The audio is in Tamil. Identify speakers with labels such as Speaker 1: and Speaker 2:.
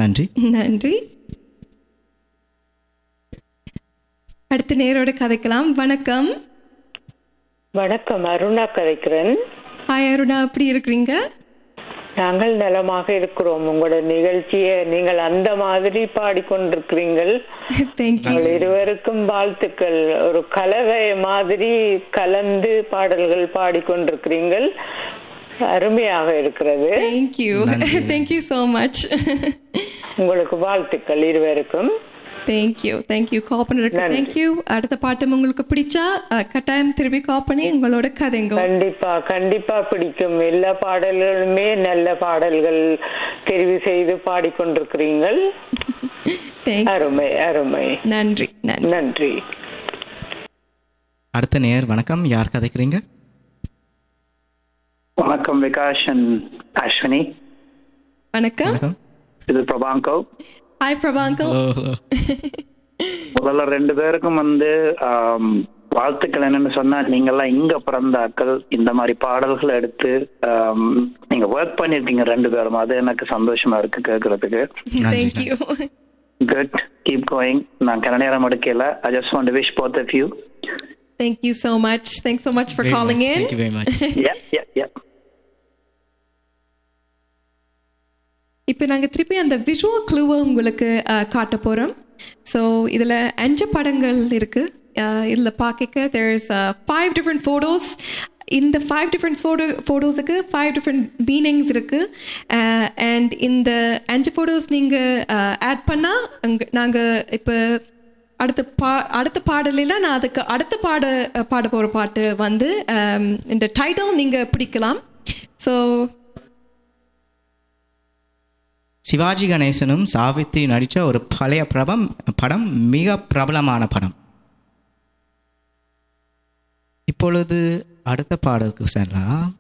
Speaker 1: நன்றி
Speaker 2: நன்றி அடுத்த நேரோட கதைக்கலாம் வணக்கம்
Speaker 3: வணக்கம் அருணா கதைக்கிறேன்
Speaker 2: ஹாய் அருணா எப்படி இருக்கிறீங்க
Speaker 3: நாங்கள் நலமாக இருக்கிறோம் உங்களோட நிகழ்ச்சியை நீங்கள் அந்த மாதிரி பாடிக்கொண்டிருக்கிறீர்கள்
Speaker 2: தேங்க்யூ
Speaker 3: உங்கள் இருவருக்கும் வாழ்த்துக்கள் ஒரு கலவை மாதிரி கலந்து பாடல்கள் பாடிக்கொண்டிருக்கிறீர்கள் அருமையாக இருக்கிறது
Speaker 2: தேங்க்யூ தேங்க்யூ ஸோ மச்
Speaker 3: உங்களுக்கு வாழ்த்துக்கள் இருவருக்கும்
Speaker 2: தேங்க்யூ தேங்க்யூ கால் பண்ணுறதுக்கு
Speaker 3: நன்றி.
Speaker 2: தேங்க்யூ அடுத்த பாட்டம் உங்களுக்கு பிடிச்சா அஹ், கட்டாயம் திரும்பி கால் பண்ணி உங்களோட கதைங்க
Speaker 3: கண்டிப்பா கண்டிப்பா பிடிக்கும் எல்லா பாடல்களுமே நல்ல பாடல்கள் தெரிவு செய்து பாடிக்கொண்டிருக்கிறீர்கள்
Speaker 2: தேங்க்
Speaker 3: அருமை அருமை
Speaker 2: நன்றி நன்றி
Speaker 3: நன்றி
Speaker 1: அடுத்த நேயர் வணக்கம் யார் கதைக்கிறீங்க
Speaker 4: வணக்கம் விகாஷ் அண்ட் அஸ்வினி
Speaker 2: வணக்கம்
Speaker 1: வணக்கம்
Speaker 4: இது பிரபாங்கோ
Speaker 2: ஹாய் பிரபாங்கல்
Speaker 1: ஹலோ ஹலோ
Speaker 4: முதல்ல ரெண்டு பேருக்கும் வந்து ஆம், வாழ்த்துக்கள் என்னன்னு சொன்னா நீங்கெல்லாம் இங்க பிறந்த ஆட்கள் இந்த மாதிரி பாடல்களை எடுத்து ஆம், நீங்க ஒர்க் பண்ணிருக்கீங்க ரெண்டு பேரும் அது எனக்கு சந்தோஷமா இருக்கு கேட்கறதுக்கு
Speaker 2: தேங்க்யூ
Speaker 4: குட் கீப் கோயிங் நான் கன நேரம் எடுக்கல I just want wish both of you
Speaker 2: thank you so much thanks so much for calling in
Speaker 1: thank you very much
Speaker 4: yeah yeah yeah
Speaker 2: இப்போ நாங்கள் திருப்பி அந்த விஷுவல் க்ளூவை உங்களுக்கு அஹ், காட்ட போகிறோம் ஸோ இதில் அஞ்சு படங்கள் இருக்குது இதில் பார்க்க தேர்ஸ் ஃபைவ் டிஃப்ரெண்ட் ஃபோட்டோஸ் இந்த ஃபைவ் டிஃப்ரெண்ட் ஃபோட்டோ ஃபோட்டோஸுக்கு ஃபைவ் டிஃப்ரெண்ட் மீனிங்ஸ் இருக்குது அண்ட் இந்த அஞ்சு ஃபோட்டோஸ் நீங்கள் ஆட் பண்ணால் நாங்கள் இப்போ அடுத்த பா அடுத்த பாடலில் நான் அதுக்கு அடுத்த பாட பாட போகிற பாட்டு வந்து um, இந்த டைட்டில் நீங்கள் பிடிக்கலாம் ஸோ
Speaker 1: சிவாஜி கணேசனும் சாவித்ரி நடித்த ஒரு பழைய பிரபம் படம் மிக பிரபலமான படம் இப்பொழுது அடுத்த பாடலுக்கு செல்லலாம்